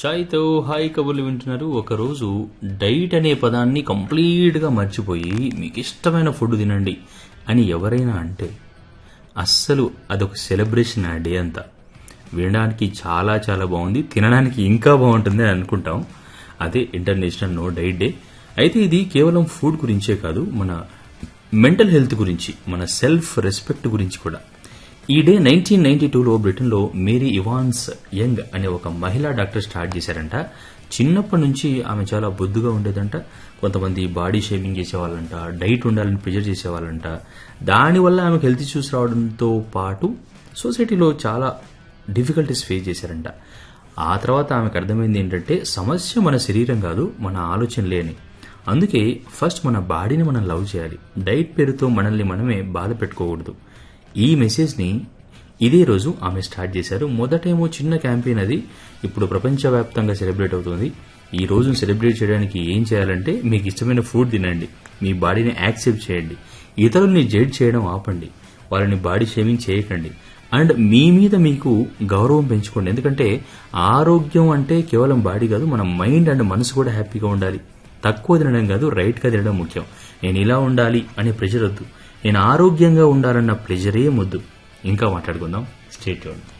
చాయ్తో hi కబుర్లు వింటున్నారు ఒకరోజు డైట్ అనే పదాన్ని కంప్లీట్గా మర్చిపోయి మీకు ఇష్టమైన ఫుడ్ తినండి అని ఎవరైనా అంటే అస్సలు అదొక సెలబ్రేషన్ ఆ డే అంతా వినడానికి చాలా చాలా బాగుంది తినడానికి ఇంకా బాగుంటుంది అని అనుకుంటాం అదే ఇంటర్నేషనల్ నో డైట్ డే అయితే ఇది కేవలం ఫుడ్ గురించే కాదు మన మెంటల్ హెల్త్ గురించి మన సెల్ఫ్ రెస్పెక్ట్ గురించి కూడా ఈ డే నైన్టీన్ నైన్టీ టూలో బ్రిటన్లో మేరీ ఇవాన్స్ యంగ్ అనే ఒక మహిళా డాక్టర్ స్టార్ట్ చేశారంట చిన్నప్పటి నుంచి ఆమె చాలా బొద్దుగా ఉండేదంట కొంతమంది బాడీ షేవింగ్ చేసేవాళ్ళంట డైట్ ఉండాలని ప్రెజర్ చేసేవాళ్ళంట దానివల్ల ఆమెకు హెల్త్ ఇష్యూస్ రావడంతో పాటు సొసైటీలో చాలా డిఫికల్టీస్ ఫేస్ చేశారంట ఆ తర్వాత ఆమెకు అర్థమైంది ఏంటంటే సమస్య మన శరీరం కాదు మన ఆలోచనలే అని అందుకే ఫస్ట్ మన బాడీని మనం లవ్ చేయాలి డైట్ పేరుతో మనల్ని మనమే బాధ పెట్టుకోకూడదు ఈ మెసేజ్ని ఇదే రోజు ఆమె స్టార్ట్ చేశారు మొదటేమో చిన్న క్యాంపెయిన్ అది ఇప్పుడు ప్రపంచవ్యాప్తంగా సెలబ్రేట్ అవుతుంది ఈ రోజును సెలబ్రేట్ చేయడానికి ఏం చేయాలంటే మీకు ఇష్టమైన ఫుడ్ తినండి మీ బాడీని యాక్సెప్ట్ చేయండి ఇతరుల్ని జడ్జ్ చేయడం ఆపండి వాళ్ళని బాడీ షేవింగ్ చేయకండి అండ్ మీ మీద మీకు గౌరవం పెంచుకోండి ఎందుకంటే ఆరోగ్యం అంటే కేవలం బాడీ కాదు మన మైండ్ అండ్ మనసు కూడా హ్యాపీగా ఉండాలి తక్కువ తినడం కాదు రైట్గా తినడం ముఖ్యం నేను ఇలా ఉండాలి అనే ప్రెషర్ వద్దు నేను ఆరోగ్యంగా ఉండాలన్న ప్రెషరే ముద్దు ఇంకా మాట్లాడుకుందాం స్టేట్